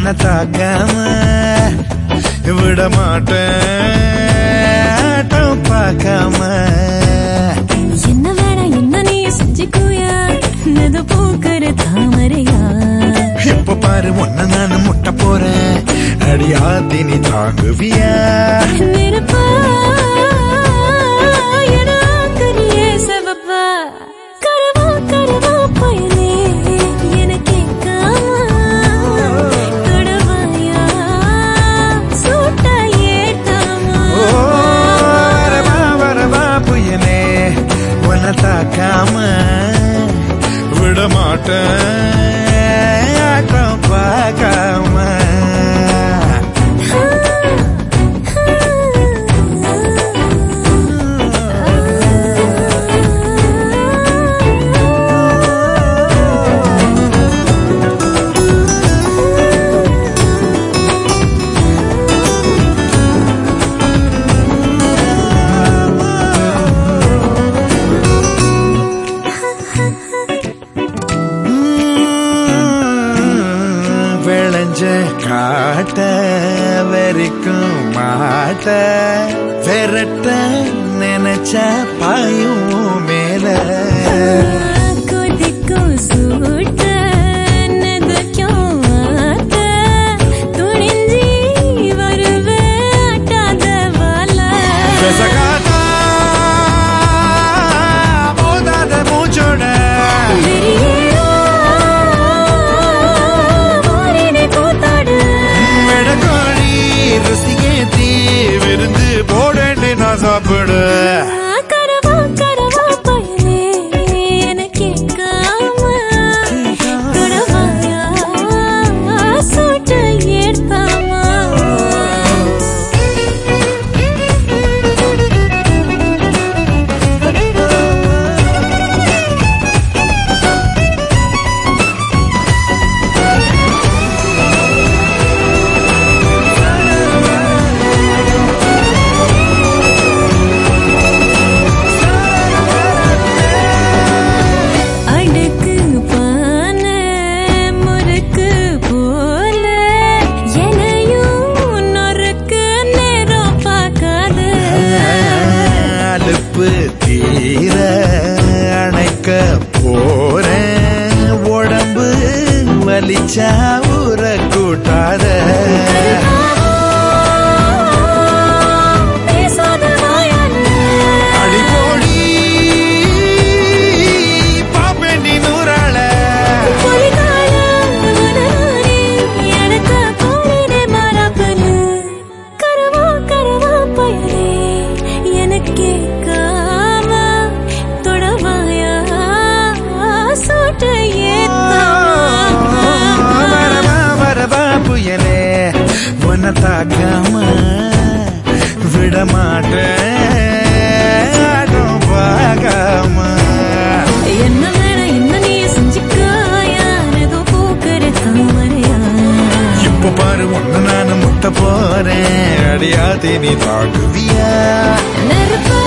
உன்னை தாக்காம விட மாட்டேன் ஆட்டம் பார்க்காம என்ன வேணா என்ன நீ செஞ்சுக்கோயா நது பூக்கிற தாமரையா இப்ப பாரு உன்னை நான் முட்ட போறேன் அடியாத்தி நீ தாங்குவியா நெருப்பா என ஆக்கறியே செவப்பா கரவா கரவா பயலே என கேட்காம தொடவாயா சூட்ட ஏத்தாமா ஓ வரவா வரவா புயலே உன்னை தாக்காம விட மாட்டேன் ஆட்டம் பார்க்காம உம், விளைஞ்ச காட்ட வரைக்கும் மாட்ட விரட்ட நினைச்ச பாயும் மேல கொதிக்கும் சூட்ட நெதுக்கும் ஆட்ட துணிஞ்சி வருவே ஆட்டாத வாழ பெசகாதா, மோதாத மூச்சோட வெடக்கோழி ருசியேத்தி விருந்து போடேன்னு நான் சாப்பிடு அடுக்கு பான முறுக்கு போல எனையும் நொறுக்கு நேரம் பார்க்காத அலுப்பு தீர அணைக்க போறேன் உடம்பு வலிச்சா ஊற கூட்டாத பேசாத வாயால அடிபோடி பாப்பேண்டி நூறாள பொலிகால உனரானே எனக்கு போனே மாறாப்பனு கரவா கரவா பயலே எனக்கே காம தொடவாயா சோட்ட வரவா வரவா புயலே உன்னை தாக்காம விட மாட்டேன் ஆட்டம் பார்க்காம என்ன வேணா என்ன நீ செஞ்சுக்காயா ஏதோ பூக்கிற தாமரையா இப்ப பாரு உன்னை நான் முட்ட போறேன் அடியாத்தி நீ தாக்குவியா நெருப்பா